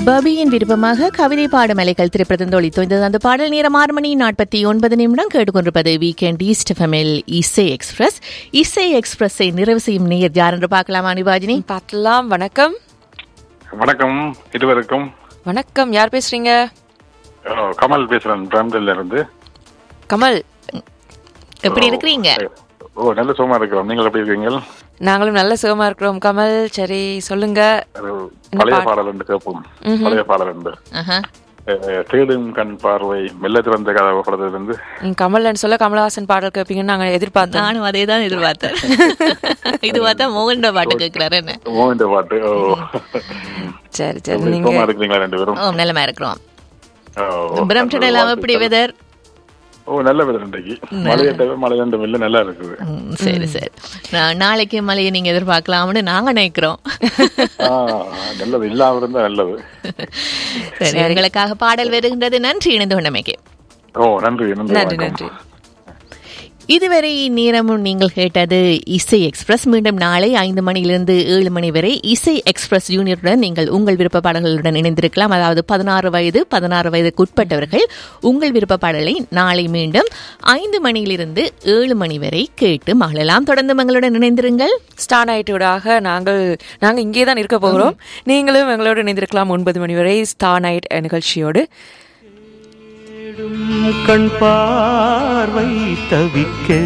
பபியின் விருப்பமாக கவிதை பாடும் அலைகள் திரைப்படத்தின் ஒளித்தோய்ந்தது அந்த பாடல் நேரம் ஆறு மணி நாற்பத்தி ஒன்பது நிமிடம் கேட்டுக்கொண்டிருப்பது வீக்கெண்ட் ஈஸ்ட் எஃப்எம்எல் இசை எக்ஸ்பிரஸ் இசை எக்ஸ்பிரஸை நிறைவு செய்யும் நேர் யார் என்று பார்க்கலாமா அனிபாஜினி பார்க்கலாம் வணக்கம் வணக்கம் இருவருக்கும் வணக்கம் யார் பேசுறீங்க அஹ், கமல் பேசுறேன் பிராம்டல்ல இருந்து கமல் எப்படி இருக்கிறீங்க ஓ நல்ல சுகமா இருக்கிறோம் நீங்கள் எப்படி இருக்கீங்க நாங்களும் நல்ல சுகமா இருக்கிறோம் கமல் சரி சொல்லுங்க அது என்ன பழைய பாட்டு? பாடல் என்று கேட்போம் பழைய பாடல் என்று ஆஹா. அஹ், தேடும் கண் பார்வை மெல்ல திறந்த கதவு படத்திலிருந்து நீங்க கமல்னு சொல்ல கமலஹாசன் பாடல் கேட்பீங்கன்னு நாங்க எதிர்பார்த்தோம் நானும் அதே தான் எதிர்பார்த்தேன் இது பார்த்தா மோகன் பாட்டு கேட்கிறாரு என்ன மோகன் பாட்டு ஓ சரி சரி எப்படி நீங்க சுகமா இருக்கிறீங்களா ரெண்டு பேரும் ஓ நிலமா இருக்கிறோம் ஓ, பிரம்டன் எல்லாம் எப்படி வெதர் ஓ நல்ல வெதர் இன்றைக்கு மழையிட்ட மழை ரெண்டும் இல்லை நல்லா இருக்குது ம், சரி சரி நா- நாளைக்கு மழையை நீங்க எதிர்பார்க்கலாம்னு நாங்க நினைக்கிறோம் ஆ, நல்லது இல்லாம இருந்தா நல்லது சரி உங்களுக்காக பாடல் வருகின்றது நன்றி இணைந்து கொண்டமைக்கு ஓ நன்றி நன்றி நன்றி வணக்கம். நன்றி இதுவரை நேரமும் நீங்கள் கேட்டது இசை எக்ஸ்பிரஸ் மீண்டும் நாளை ஐந்து மணியிலிருந்து ஏழு மணி வரை இசை எக்ஸ்பிரஸ் யூனியருடன் நீங்கள் உங்கள் விருப்ப பாடல்களுடன் இணைந்திருக்கலாம் அதாவது பதினாறு வயது பதினாறு வயதுக்கு உட்பட்டவர்கள் உங்கள் விருப்ப பாடலை நாளை மீண்டும் ஐந்து மணியிலிருந்து ஏழு மணி வரை கேட்டு மகளெல்லாம் தொடர்ந்து எங்களுடன் இணைந்திருங்கள் ஸ்டார் நைட்டோடாக நாங்கள் நாங்க இங்கே தான் இருக்க போகிறோம் நீங்களும் எங்களோடு இணைந்திருக்கலாம் ஒன்பது மணி வரை ஸ்டார் நைட் நிகழ்ச்சியோடு கண் பார்வை தவிக்க